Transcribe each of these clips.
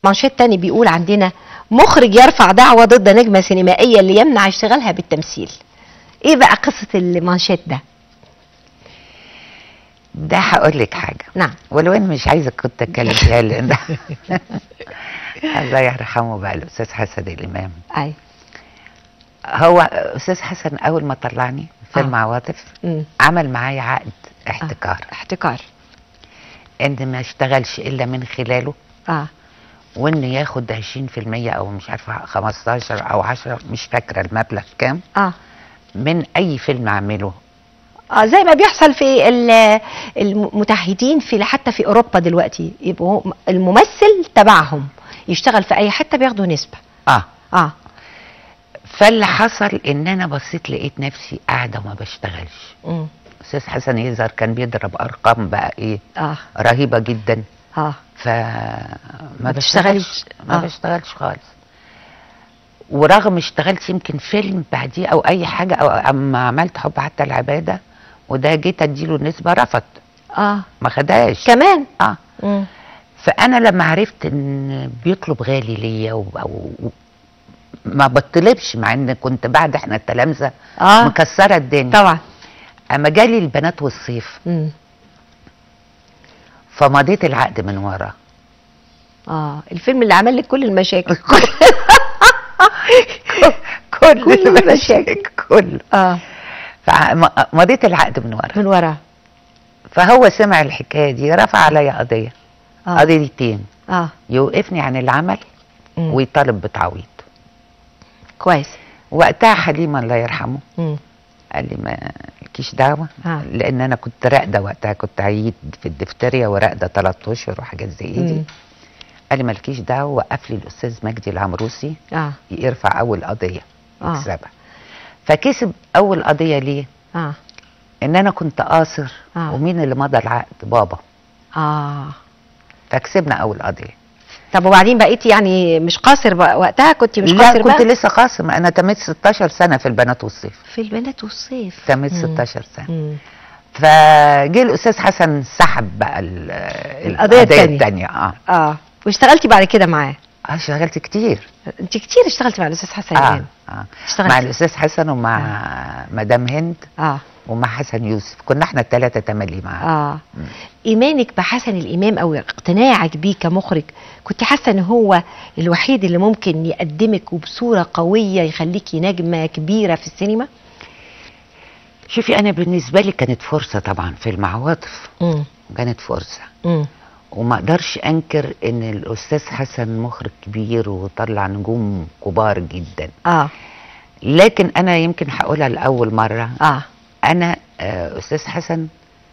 مانشيت تاني بيقول عندنا مخرج يرفع دعوة ضد نجمة سينمائية اللي يمنع اشتغالها بالتمثيل ايه بقى قصة المانشيت ده ده هقول لك حاجه نعم ولو اني مش عايزه كنت اتكلم فيها لان الله يرحمه بقى الاستاذ حسن الامام اي هو استاذ حسن اول ما طلعني فيلم آه. عواطف مم. عمل معايا عقد احتكار احتكار ان ما اشتغلش الا من خلاله اه وان ياخد 20% او مش عارفه 15 او 10 مش فاكره المبلغ كام اه من اي فيلم اعمله اه زي ما بيحصل في ال- المتعهدين في حتى في اوروبا دلوقتي يبقوا الممثل تبعهم يشتغل في اي حته بياخدوا نسبه اه اه فاللي حصل ان انا بصيت لقيت نفسي قاعده ما بشتغلش مم. استاذ حسن يظهر كان بيضرب ارقام بقى ايه اه رهيبه جدا اه ف ما بتشتغلش. بشتغلش ما آه. بشتغلش خالص ورغم اشتغلت يمكن فيلم بعديه او اي حاجه او اما عملت حب حتى العباده وده جيت اديله نسبه رفض اه ما خدهاش كمان اه مم. فانا لما عرفت ان بيطلب غالي ليا و... أو... ما بطلبش مع ان كنت بعد احنا التلامذه اه مكسره الدنيا طبعا اما جالي البنات والصيف مم. فمضيت العقد من ورا اه الفيلم اللي عمل لك كل المشاكل كل, كل المشاكل المشاكل. كله اه فمضيت العقد من ورا من ورا فهو سمع الحكايه دي رفع عليا قضيه اه قضيتين اه يوقفني عن العمل مم. ويطالب بتعويض كويس وقتها حليم الله يرحمه مم. قال لي ما لكيش دعوه آه. لان انا كنت راقده وقتها كنت عييت في الدفتريا وراقده ثلاث اشهر وحاجات زي دي مم. قال لي مالكيش دعوه وقف لي الاستاذ مجدي العمروسي اه يرفع اول قضيه آه. يكسبها فكسب اول قضيه ليه؟ اه ان انا كنت قاصر آه. ومين اللي مضى العقد؟ بابا اه فكسبنا اول قضيه طب وبعدين بقيتي يعني مش قاصر بقى وقتها كنت مش لا قاصر كنت بقى لسه قاسم انا تميت 16 سنه في البنات والصيف في البنات والصيف تميت مم. 16 سنه مم. فجه الاستاذ حسن سحب بقى ال- القضية التانية. الثانيه اه اه واشتغلتي بعد كده معاه اه اشتغلت كتير انت كتير اشتغلتي مع الاستاذ حسن اه, إمام. آه. اشتغلتي مع الاستاذ حسن ومع مدام هند اه ومع حسن يوسف كنا احنا الثلاثه تملي معاه اه ايمانك بحسن الامام او اقتناعك بيه كمخرج كنت حاسه ان هو الوحيد اللي ممكن يقدمك وبصوره قويه يخليكي نجمه كبيره في السينما شوفي انا بالنسبه لي كانت فرصه طبعا فيلم عواطف امم كانت فرصه امم وما اقدرش انكر ان الاستاذ حسن مخرج كبير وطلع نجوم كبار جدا اه لكن انا يمكن هقولها لاول مره اه انا آه، استاذ حسن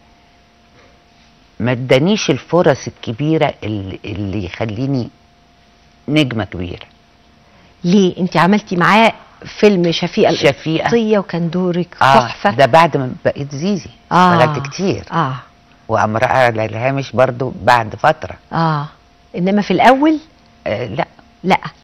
ما ادانيش الفرص الكبيره اللي, اللي يخليني نجمه كبيره ليه انت عملتي معاه فيلم شفيقه شفيقة. القبطيه وكان دورك اه تحفه ده بعد ما بقيت زيزي آه. اشتغلت كتير اه وامرأة على الهامش برضو بعد فتره اه انما في الاول آه لا لا